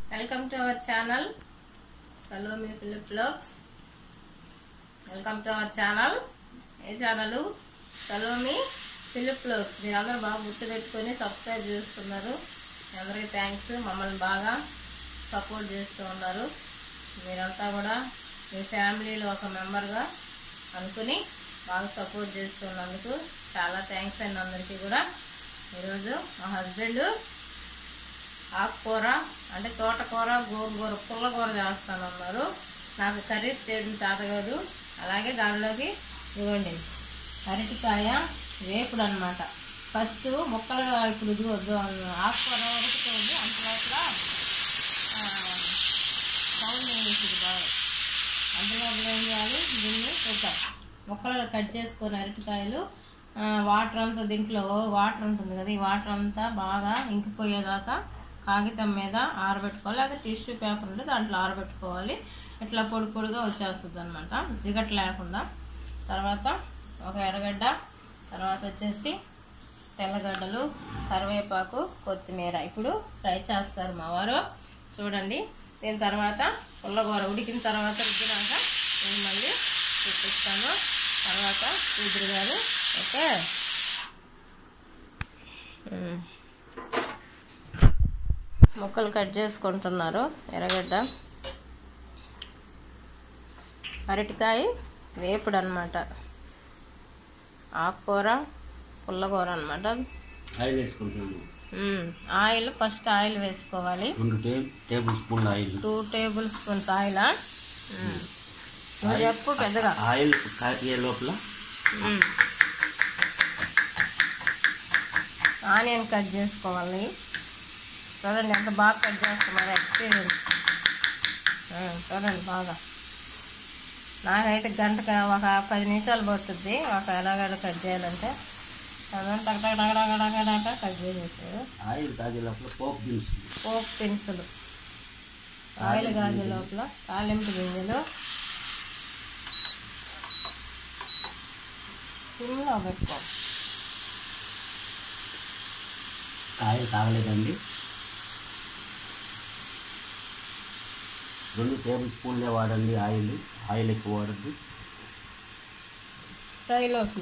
Welcome to our channel Salomi Philip blogs welcome to our channel a channel Salomi Philip blogs మీరందరూ బాగా గుర్తు పెట్టుకొని సబ్స్క్రైబ్ చేస్తున్నారు మీ అందరికీ థ్యాంక్స్ మమ్మల్ని బాగా సపోర్ట్ చేస్తూ ఉన్నారు మీరంతా కూడా మీ ఫ్యామిలీలో ఒక మెంబర్గా అనుకుని బాగా సపోర్ట్ చేస్తున్నందుకు చాలా థ్యాంక్స్ అండి అందరికీ కూడా ఈరోజు మా హస్బెండ్ ఆకుకూర అంటే తోటకూర గోంగూర పుల్లకూర చేస్తానన్నారు నాకు కర్రీ చేయడం తాతగాడు అలాగే దానిలోకి ఇవ్వండి అరటికాయ వేపుడు అనమాట ఫస్ట్ ముక్కలుగా ఇప్పుడు ఇది వద్దు ఆకుకూర ఉడుకుతుంది అంత లోపల సౌండ్ వేసింది బాగా అందులో ఏం చేయాలి దీన్ని చూద్దాం ముక్కలుగా కట్ చేసుకొని అరటికాయలు ఆ, వాటర్ అంతా దీంట్లో వాటర్ ఉంటుంది కదా ఈ వాటర్ అంతా బాగా ఇంకిపోయేదాకా కాగితం మీద ఆరబెట్టుకోవాలి లేదా టిష్యూ పేపర్ ఉంటే దాంట్లో ఆరబెట్టుకోవాలి ఇట్లా పొడి పొడిగా వచ్చేస్తుంది అనమాట జిగట్ లేకుండా తర్వాత ఒక ఎర్రగడ్డ తర్వాత వచ్చేసి తెల్లగడ్డలు కరివేపాకు కొత్తిమీర ఇప్పుడు ఫ్రై చేస్తారు మా వారు చూడండి దీని తర్వాత పుల్లగూర ఉడికిన తర్వాత రుద్దినాక నేను మళ్ళీ చూపిస్తాను తర్వాత కూతురు గారు ఓకే ఉమ్. ముక్కలు కట్ చేసుకుంటున్నారు ఎర్రగడ్డ అరటికాయ వేపుడు అనమాట ఆకుకూర పుల్లకూర అనమాట ఆయిల్ వేసుకుంటున్నాను ఆయిల్ ఫస్ట్ ఆయిల్ వేసుకోవాలి రెండు టే tablespoon oil two tablespoons ఆయిలా నువ్వు చెప్పు పెద్దగా ఆయిల్ కాగే లోపల మ్మ్. ఆనియన్ కట్ చేసుకోవాలి చూడండి ఎంత బాగా కట్ చేస్తున్నారు ఎక్స్పీరియన్స్ చూడండి బాగా నాకైతే గంట ఒక పది నిమిషాలు పడుతుంది ఒక ఎలాగైనా కట్ చేయాలంటే అదంతా టక్ టక్ టక్ టక్ టక్ టక్ టక్ కట్ చేసేసారు ఆయిల్ కాగే లోపల పోపు దినుసులు పోపు దినుసులు ఆయిల్ గాజు లోపల తాలింపు గింజలు సిమ్లో పెట్టుకో ఆయిల్ కాగలేదండి రెండు టేబుల్ స్పూన్లే వాడండి ఆయిల్ ఆయిల్ ఎక్కువ వాడద్దు ఫ్రైలోకి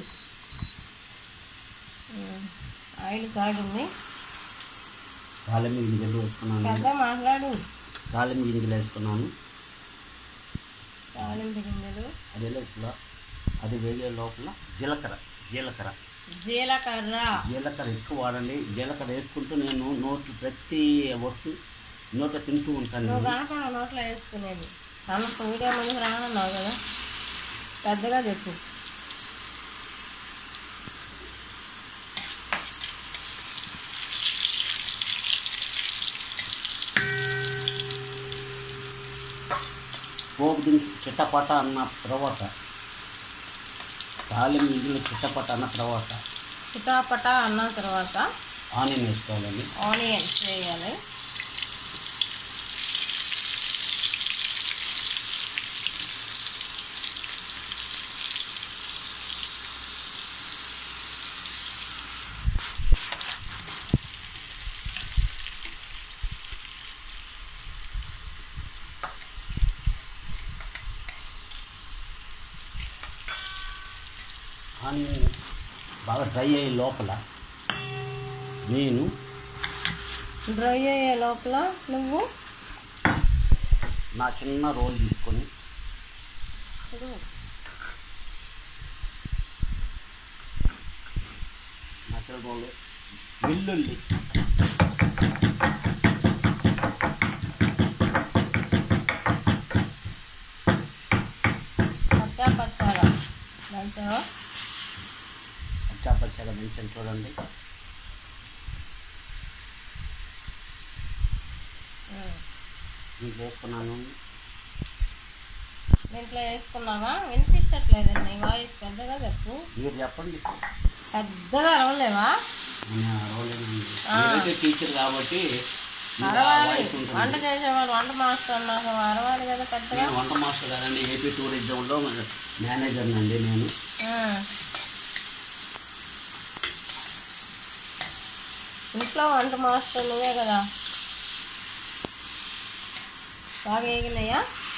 ఉమ్, ఆయిల్ కాగింది తాలింపు గింజలు వేసుకున్నాను పెద్ద మాట్లాడు తాలింపు గింజలు వేసుకున్నాను తాలింపు గింజలు అదే లోపల అది వేగే లోపల జీలకర్ర జీలకర్ర జీలకర్ర జీలకర్ర ఎక్కువ వాడండి జీలకర్ర వేసుకుంటూ నేను నోట్లు ప్రతి వస్తువు నోట్లో తింటూ ఉంటాను నువ్వు నేను. కనుక నోట్లో వేసుకునేది అంత వీడియో ముందుకు రానున్నావు కదా పెద్దగా చెప్పు పోపు దినుసు చిట్టపట అన్న తర్వాత తాలింపు గింజలు చిట్టపట అన్న తర్వాత చిటాపట అన్న తర్వాత ఆనియన్ వేసుకోవాలండి ఆనియన్స్ వేయాలి ఆనియన్ బాగా డ్రై అయ్యే లోపల నేను డ్రై అయ్యే లోపల నువ్వు నా చిన్న రోల్ తీసుకొని చూడు, నా చిన్న రోల్ వెల్లుల్లి పచ్చా పచ్చాగా దాంట్లో పచ్చా పచ్చగా మెంచని చూడండి ఉమ్. దీంట్లో వేసుకున్నాను దీంట్లో వేసుకున్నావా వినిపించట్లేదండి నీ వాయిస్ పెద్దగా చెప్పు మీరు చెప్పండి పెద్దగా అరవలేవా నేను రోలేనండి ఆ. నేనైతే టీచర్ కాబట్టి మీకు ఆ అరవాలి వాయిస్ ఉంటుంది. వంట చేసేవాళ్ళు వంట మాస్టర్ నాకు అరవాలి కదా పెద్దగా నేను వంట మాస్టర్ కదండి ఏపీ టూరిజంలో మేనేజర్ అండి నేను ఆ. ఇంట్లో వంట మాస్టర్ నువ్వే కదా బాగా వేగినాయా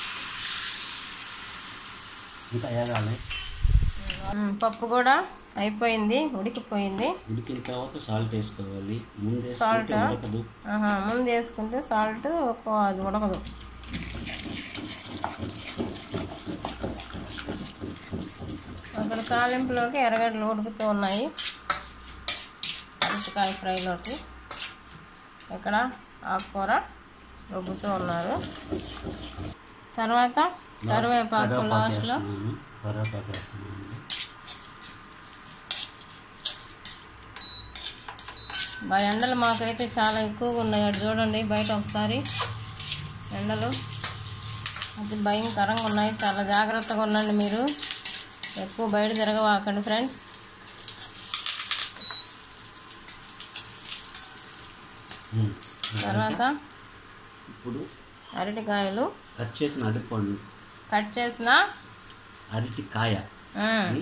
ఇంకా వేగాలి ఉమ్, పప్పు కూడా అయిపోయింది ఉడికిపోయింది ఉడికిన తర్వాత సాల్ట్ వేసుకోవాలి ముందు Salt వేసుకుంటే ఆ? ఉడకదు ఆహా, ముందు వేసుకుంటే సాల్ట్ అది ఉడకదు అక్కడ తాలింపులోకి ఎర్రగడ్డలు ఉడుకుతూ ఉన్నాయి అరటికాయ ఫ్రైలోకి ఇక్కడ ఆకుకూర రుబ్బుతూ ఉన్నారు తర్వాత కరివేపాకు కరివేపాకు లాస్ట్లో వేస్తున్నాను. కరివేపాకు వేస్తున్నాను బా ఎండలు మాకైతే చాలా ఎక్కువగా ఉన్నాయి అటు చూడండి బయట ఒకసారి ఎండలు అతి భయంకరంగా ఉన్నాయి చాలా జాగ్రత్తగా ఉండండి మీరు ఎక్కువ బయట తిరగవాకండి ఫ్రెండ్స్ ఉమ్. తర్వాత ఇప్పుడు అరటికాయలు కట్ చేసిన అరటిపండు కట్ చేసిన అరటికాయ ఉమ్,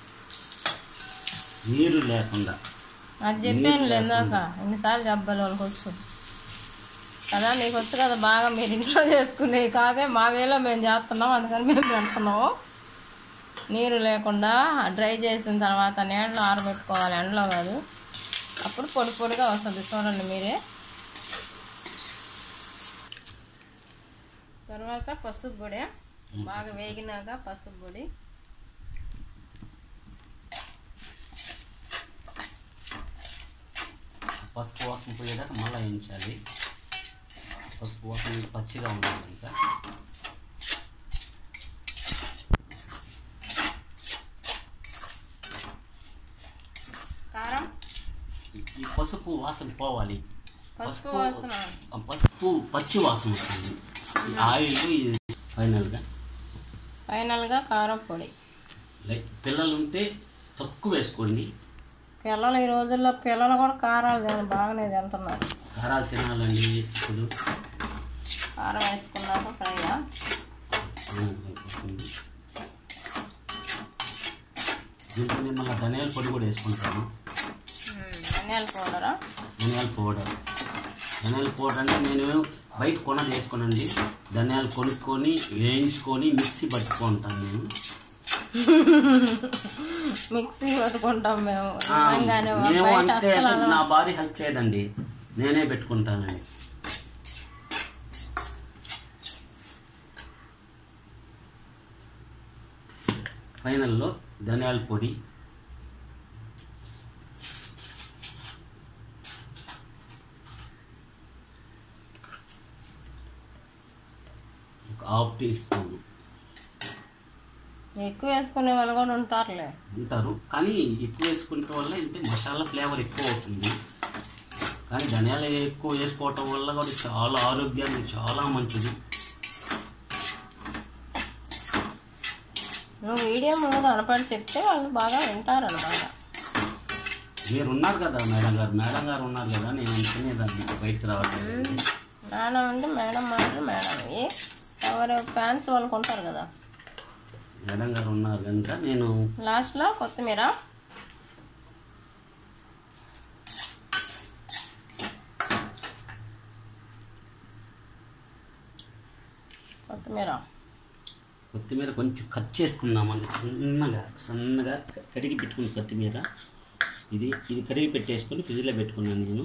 నీరు లేకుండా అది చెప్పాను ఇందాక ఎన్నిసార్లు చెప్పాలి వాళ్ళకి వచ్చు కదా మీకు వచ్చు కదా బాగా మీరు ఇంట్లో చేసుకునేవి కాదే మా వేలో మేము చేస్తున్నాం అందుకని మేము పెడుతున్నాము నీరు లేకుండా డ్రై చేసిన తర్వాత నీడలో ఆరబెట్టుకోవాలి ఎండలో కాదు అప్పుడు పొడి పొడిగా వస్తుంది చూడండి మీరే తర్వాత పసుపు పొడి బాగా వేగినాక పసుపు పొడి పసుపు వాసన పోయేదాకా మళ్ళీ వేయించాలి పసుపు వాసన ఇంకా పచ్చిగా ఉండాలి ఇంకా కారం ఈ పసుపు వాసన పోవాలి పసుపు వాసన ఆ పసుపు పచ్చి వాసన వస్తుంది ఈ ఆయిల్ ఇది ఫైనల్గా ఫైనల్గా కారం పొడి లైక్ పిల్లలు ఉంటే తక్కువ వేసుకోండి పిల్లలు ఈ రోజుల్లో పిల్లలు కూడా కారాలు తిన- బాగానే తింటున్నారు కారాలు తినాలండి ఇప్పుడు కారం వేసుకున్నాక ఫ్రైగా అయిపోతుంది. దీంట్లో నేను మళ్ళీ ధనియాల పొడి కూడా వేసుకుంటాను ధనియాల పౌడరా ధనియాల పౌడర్ ధనియాల పౌడర్ అంటే నేను బయట కొనది వేసుకోనండి ధనియాలు కొనుక్కొని వేయించుకొని మిక్సీ పట్టుకుంటాను నేను మిక్సీ పట్టుకుంటాం మేము ఆ, నిజంగానే మేము బయట అంటే అస్సలు అంటే నా భార్య హెల్ప్ చేయదండి నేనే పెట్టుకుంటానండి ఫైనల్లో ధనియాల పొడి ఒక హాఫ్ టీ స్పూన్ ఎక్కువ వేసుకునే వాళ్ళు కూడా ఉంటారులే ఉంటారు కానీ ఎక్కువ వేసుకుంటే వల్ల ఏంటి మసాలా ఫ్లేవర్ ఎక్కువ అవుతుంది కానీ ధనియాలు ఎక్కువ వేసుకోవటం వల్ల కూడా చాలా ఆరోగ్యానికి చాలా మంచిది నువ్వు వీడియో ముందు కనపడి చెప్తే వాళ్ళు బాగా వింటారనమాట మీరు ఉన్నారు కదా మేడం గారు మేడం గారు ఉన్నారు కదా నేను అనుకునేదాన్ని బయటకు రావట్లేదు మేడం అంటే మేడం మాత్రం మేడం ఏ ఎవరు ఫ్యాన్స్ వాళ్ళకు ఉంటారు కదా మేడం గారు ఉన్నారు కనుక నేను లాస్ట్లో కొత్తిమీర కొత్తిమీర కొత్తిమీర కొంచెం కట్ చేసుకున్నామండి సన్నగా సన్నగా క- కడిగి పెట్టుకుని కొత్తిమీర ఇది ఇది కడిగి పెట్టేసుకొని ఫ్రిడ్జ్లో పెట్టుకున్నాను నేను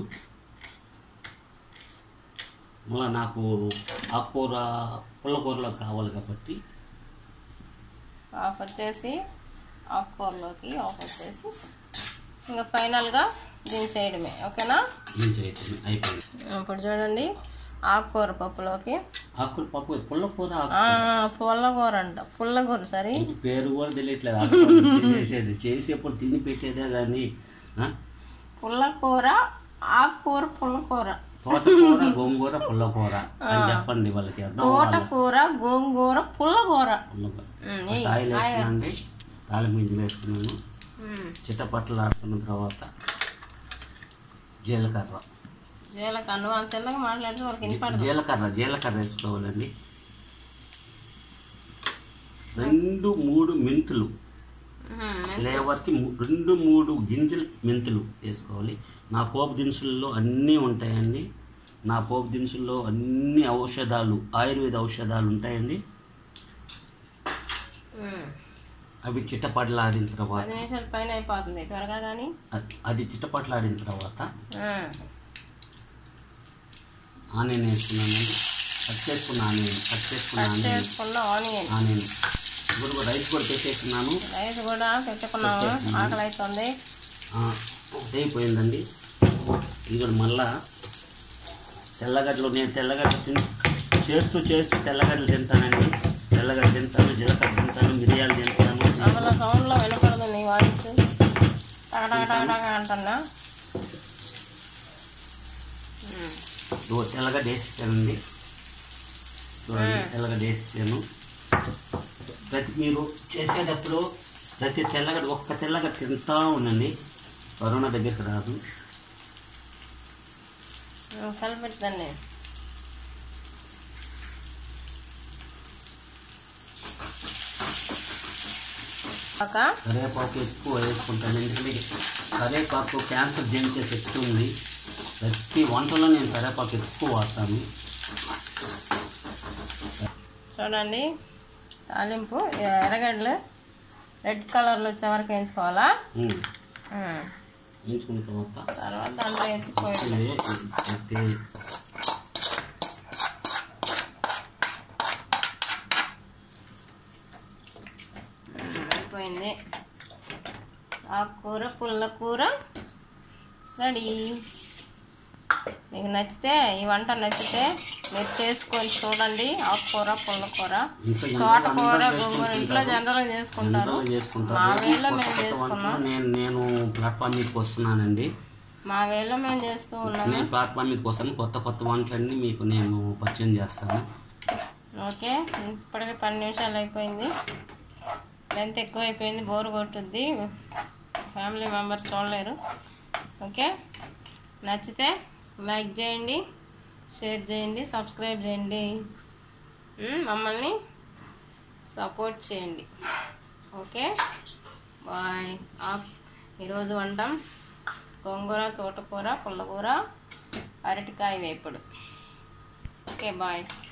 మళ్ళీ నాకు ఆకుకూర పుల్లకూరలో కావాలి కాబట్టి ఆఫ్ వచ్చేసి ఆకుకూరలోకి ఆఫ్ వచ్చేసి ఇంకా ఫైనల్గా దించేయడమే ఓకేనా నేను చేయటం అయిపోయింది ఇప్పుడు చూడండి ఆకుకూర పప్పులోకి ఆకుకూర పప్పు పుల్లకూర ఆ, పుల్లకూర అంట పుల్లకూర సరే ఆకు పేరు కూడా తెలియట్లేదు ఆకుకూర చేసేది చేసేప్పుడు తిని పెట్టేదే కానీ ఆ? పుల్లకూర ఆకుకూర పుల్లకూర తోటకూర గోంగూర పుల్లకూర అని చెప్పండి వాళ్ళకి అర్థం అవ్వాలి. తోటకూర గోంగూర పుల్లకూర పుల్లకూర ఉమ్, ఫస్ట్ ఆయిల్ వేసుకున్నాండి తాలింపు గింజలు వేసుకున్నాను ఉమ్, చిట్టపట్టలు ఆడుకున్న తర్వాత జీలకర్ర జీలకర్ర నువ్వు అంత చిన్నగా మాట్లాడితే వాళ్ళకి వినపడదు జీలకర్ర జీలకర్ర వేసుకోవాలండి రెండు మూడు మెంతులు ఉమ్, ఫ్లేవర్కి ము- రెండు మూడు గింజలు మెంతులు వేసుకోవాలి నా పోపు దినుసుల్లో అన్నీ ఉంటాయండి నా పోపు దినుసుల్లో అన్ని ఔషధాలు ఆయుర్వేద ఔషధాలు ఉంటాయండి ఉమ్. అవి చిట్టపట్లాడిన తర్వాత పది నిమిషాల పైన అయిపోతుంది త్వరగా కానీ అది- అది చిట్టపట్లాడిన తర్వాత ఆనియన్ వేసుకున్నానండి కట్ చేసుకున్న ఆనియన్ కట్ చేసుకున్న కట్ ఆనియన్ చేసుకున్న ఆనియన్ ఆనియన్ ఇప్పుడు కూడా రైస్ కూడా పెట్టేస్తున్నాను రైస్ కూడా పెట్టుకున్నాము ఆకలి అవుతుంది ఆ, అయిపోయిందండి ఇది మళ్ళా తెల్లగడ్డలు నేను తెల్లగడ్డ తిన్ చేస్తూ చేస్తూ తెల్లగడ్డలు తింటానండి తెల్లగడ్డ తింటాను జీలకర్ర తింటాను మిరియాలు తింటాను అందులో సౌండ్లో వినపడదు నీ వాయిస్ టగటగటగటగ అంటున్నా ఉమ్. ఇదిగో తెల్లగడ్డ వేసేసానండి చూడండి తెల్లగడ్డ వేసేసాను ప్రతి మీరు చేసేటప్పుడు ప్రతి తెల్లగడ్డ ఒక్క తెల్లగడ్డ తింటా ఉండండి కరోనా దగ్గరికి రాదు ఉమ్, కలిపెట్టండి ఒక కరివేపాకు ఎక్కువ వేసుకుంటాను ఎందుకంటే కరివేపాకు క్యాన్సర్ జనించే శక్తి ఉంది ప్రతి వంటలో నేను కరివేపాకు ఎక్కువ వాడతాను చూడండి తాలింపు ఎర్రగడ్డలు రెడ్ కలర్లో వచ్చే వరకు వేయించుకోవాలా ఉమ్. ఉమ్. వేయించుకున్న తర్వాత తర్వాత అందులో ఎత్తిపోయి ఇది ఎత్తి అయిపోయింది ఆకుకూర పుల్ల కూర రెడీ మీకు నచ్చితే ఈ వంట నచ్చితే మీరు చేసుకొని చూడండి ఆకుకూర పుల్లకూర ఇంకా తోటకూర గోంగూర ఇంట్లో జనరల్గా చేసుకుంటారు ఎంతలో చేసుకుంటారు మా రేపు వేలో కొత్త మేము కొత్త చేసుకున్నాం వంటలు నేను నేను ప్లాట్ఫామ్ మీదకి వస్తున్నానండి మా వేలో మేము చేస్తూ ఉన్నాము నేను ప్లాట్ఫామ్ మీదకి వస్తాను కొత్త కొత్త వంటలన్నీ మీకు నేను పరిచయం చేస్తాను ఓకే ఇప్పటికే పది నిమిషాలు అయిపోయింది లెంత్ ఎక్కువ అయిపోయింది బోర్ కొట్టుద్ది ఫ్యామిలీ మెంబర్స్ చూడలేరు ఓకే నచ్చితే లైక్ చేయండి షేర్ చేయండి సబ్స్క్రైబ్ చేయండి ఉమ్, మమ్మల్ని సపోర్ట్ చేయండి ఓకే బాయ్ ఆఫ్ ఈరోజు వంటం గోంగూర తోటకూర పుల్లకూర అరటికాయ వేపుడు ఓకే బాయ్